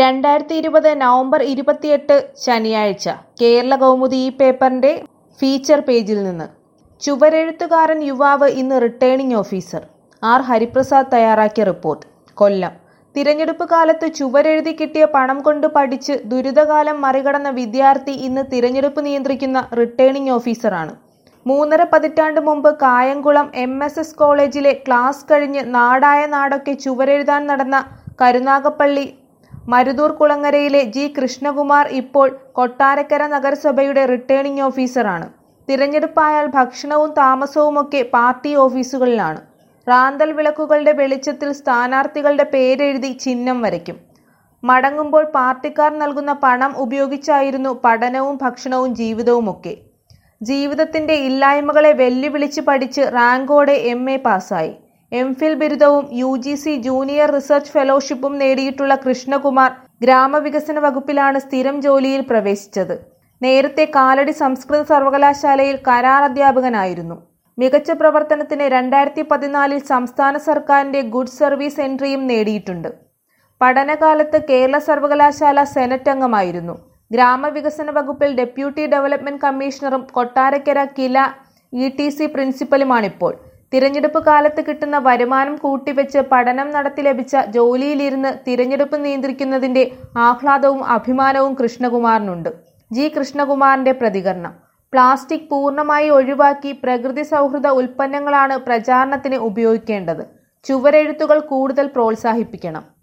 രണ്ടായിരത്തി ഇരുപത് നവംബർ ഇരുപത്തിയെട്ട് ശനിയാഴ്ച കേരള കൗമുദി ഈ പേപ്പറിന്റെ ഫീച്ചർ പേജിൽ നിന്ന് ചുവരെഴുത്തുകാരൻ യുവാവ് ഇന്ന് റിട്ടേണിംഗ് ഓഫീസർ ആർ ഹരിപ്രസാദ് തയ്യാറാക്കിയ റിപ്പോർട്ട് കൊല്ലം തിരഞ്ഞെടുപ്പ് കാലത്ത് ചുവരെഴുതി കിട്ടിയ പണം കൊണ്ട് പഠിച്ച് ദുരിതകാലം മറികടന്ന വിദ്യാർത്ഥി ഇന്ന് തിരഞ്ഞെടുപ്പ് നിയന്ത്രിക്കുന്ന റിട്ടേണിംഗ് ഓഫീസറാണ് മൂന്നര പതിറ്റാണ്ട് മുമ്പ് കായംകുളം എം എസ് എസ് കോളേജിലെ ക്ലാസ് കഴിഞ്ഞ് നാടായ നാടൊക്കെ ചുവരെഴുതാൻ നടന്ന കരുനാഗപ്പള്ളി മരുതൂർ കുളങ്ങരയിലെ ജി കൃഷ്ണകുമാർ ഇപ്പോൾ കൊട്ടാരക്കര നഗരസഭയുടെ റിട്ടേണിംഗ് ഓഫീസറാണ് തിരഞ്ഞെടുപ്പായാൽ ഭക്ഷണവും താമസവുമൊക്കെ പാർട്ടി ഓഫീസുകളിലാണ് റാന്തൽ വിളക്കുകളുടെ വെളിച്ചത്തിൽ സ്ഥാനാർത്ഥികളുടെ പേരെഴുതി ചിഹ്നം വരയ്ക്കും മടങ്ങുമ്പോൾ പാർട്ടിക്കാർ നൽകുന്ന പണം ഉപയോഗിച്ചായിരുന്നു പഠനവും ഭക്ഷണവും ജീവിതവുമൊക്കെ ജീവിതത്തിന്റെ ഇല്ലായ്മകളെ വെല്ലുവിളിച്ച് പഠിച്ച് റാങ്കോടെ എം എ പാസ്സായി എം ഫിൽ ബിരുദവും U G C junior research ഫെലോഷിപ്പും നേടിയിട്ടുള്ള കൃഷ്ണകുമാർ ഗ്രാമവികസന വകുപ്പിലാണ് സ്ഥിരം ജോലിയിൽ പ്രവേശിച്ചത് നേരത്തെ കാലടി സംസ്കൃത സർവകലാശാലയിൽ കരാർ അധ്യാപകനായിരുന്നു മികച്ച പ്രവർത്തനത്തിന് രണ്ടായിരത്തി പതിനാലിൽ സംസ്ഥാന സർക്കാരിന്റെ ഗുഡ് സർവീസ് എൻട്രിയും നേടിയിട്ടുണ്ട് പഠനകാലത്ത് കേരള സർവകലാശാല സെനറ്റ് അംഗമായിരുന്നു ഗ്രാമവികസന വകുപ്പിൽ ഡെപ്യൂട്ടി ഡെവലപ്മെന്റ് കമ്മീഷണറും Kottarakkara KILA E T C പ്രിൻസിപ്പലുമാണിപ്പോൾ തിരഞ്ഞെടുപ്പ് കാലത്ത് കിട്ടുന്ന വരുമാനം കൂട്ടിവെച്ച് പഠനം നടത്തി ലഭിച്ച ജോലിയിലിരുന്ന് തിരഞ്ഞെടുപ്പ് നിയന്ത്രിക്കുന്നതിന്റെ ആഹ്ലാദവും അഭിമാനവും കൃഷ്ണകുമാറിനുണ്ട് ജി കൃഷ്ണകുമാറിന്റെ പ്രതികരണം പ്ലാസ്റ്റിക് പൂർണ്ണമായി ഒഴിവാക്കി പ്രകൃതി സൗഹൃദ ഉൽപ്പന്നങ്ങളാണ് പ്രചാരണത്തിന് ഉപയോഗിക്കേണ്ടത് ചുവരെഴുത്തുകൾ കൂടുതൽ പ്രോത്സാഹിപ്പിക്കണം